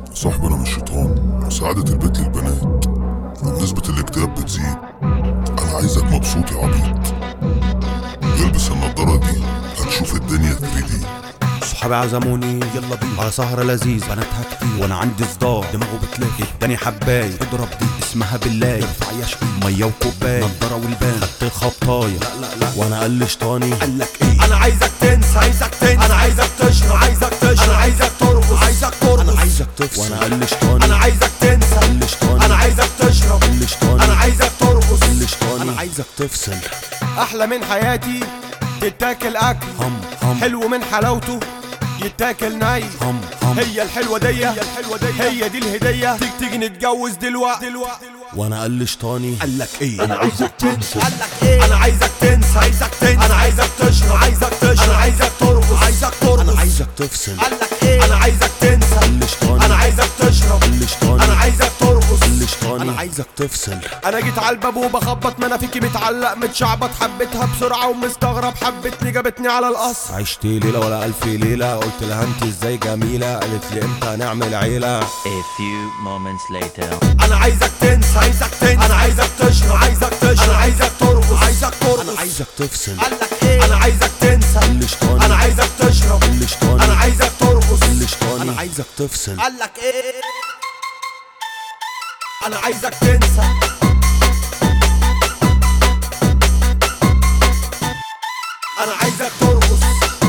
صاحبي انا مش شيطان سعادة البيت للبنات ونسبة الاكتئاب بتزيد انا عايزك مبسوط يا عبيط البس النضارة دي هتشوف الدنيا 3D صحابي عزموني يلا بينا على سهرة لذيذ بناتها كتير وانا عندي صداع دماغه بتلف اداني حباية اضرب دي اسمها بالله ارفع يا شقي مية وكوباية نضارة والبان خدت الخبطاية لا لا لا وانا قال شطاني قال لك ايه انا عايزك تنسى عايزك تنسى انا عايزك تشرب عايزك تشرب انا عايزك ترقص عايزك ترقص انا عايزك تفصل وانا قال شطاني انا عايزك تنسى قال شطاني انا عايزك تشرب قال شطاني انا عايزك ترقص قال شطاني أنا عايزك تفصل احلى من حياتي تتاكل اكل هم هم حلو من حلاوته يتاكل ني هم هم هي الحلوه دي هي الحلوه دي هي دي الهديه تيجي تيجي نتجوز دلوقتي دلوقتي وانا قال شطاني قال لك ايه انا عايزك تنسى قال لك ايه انا عايزك تنسى عايزك تنسى انا عايزك تشرب عايزك تشرب انا عايزك ترقص عايزك ترقص انا عايزك تفصل قال لك ايه انا عايزك تنسى قال شطاني انا عايزك تشرب قال شطاني انا عايزك ترقص قال شطاني أنا انا عايزك تفصل انا جيت على الباب وبخبط ما انا فيكي متعلق متشعبط حبيتها بسرعه ومستغرب حبتني جابتني على القصر عشت ليلة ولا ألف ليلة قلت لها انت ازاي جميلة قالت لي امتى نعمل عيلة A few moments later. انا عايزك تنسى عايزك تنسى انا عايزك تشرب عايزك تشرب انا عايزك ترقص عايزك ترقص انا عايزك تفصل قال لك ايه انا عايزك تنسى قال شطاني انا عايزك تشرب قال شطاني انا عايزك ترقص قال شطاني أنا انا عايزك تفصل قال لك ايه انا عايزك تنسى انا عايزك ترقص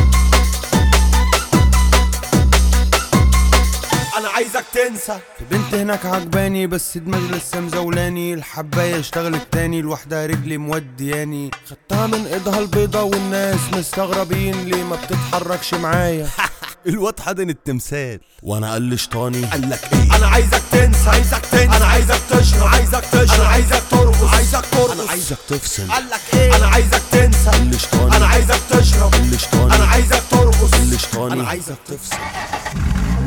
انا عايزك تنسى في بنت هناك عجباني بس دماغي لسه مزولاني الحباية اشتغلت تاني لوحدها رجلي مودياني خدتها من ايدها البيضة والناس مستغربين ليه ما بتتحركش معايا الواد حضن التمثال وانا قال شطاني قال لك ايه انا عايزك تنسى عايزك تنسى انا عايزك تشرب عايزك تشرب انا عايزك ترقص عايزك ترقص انا عايزك تفصل قال لك ايه انا عايزك تنسى قال شطاني انا عايزك تشرب قال شطاني انا عايزك ترقص قال شطاني انا عايزك تفصل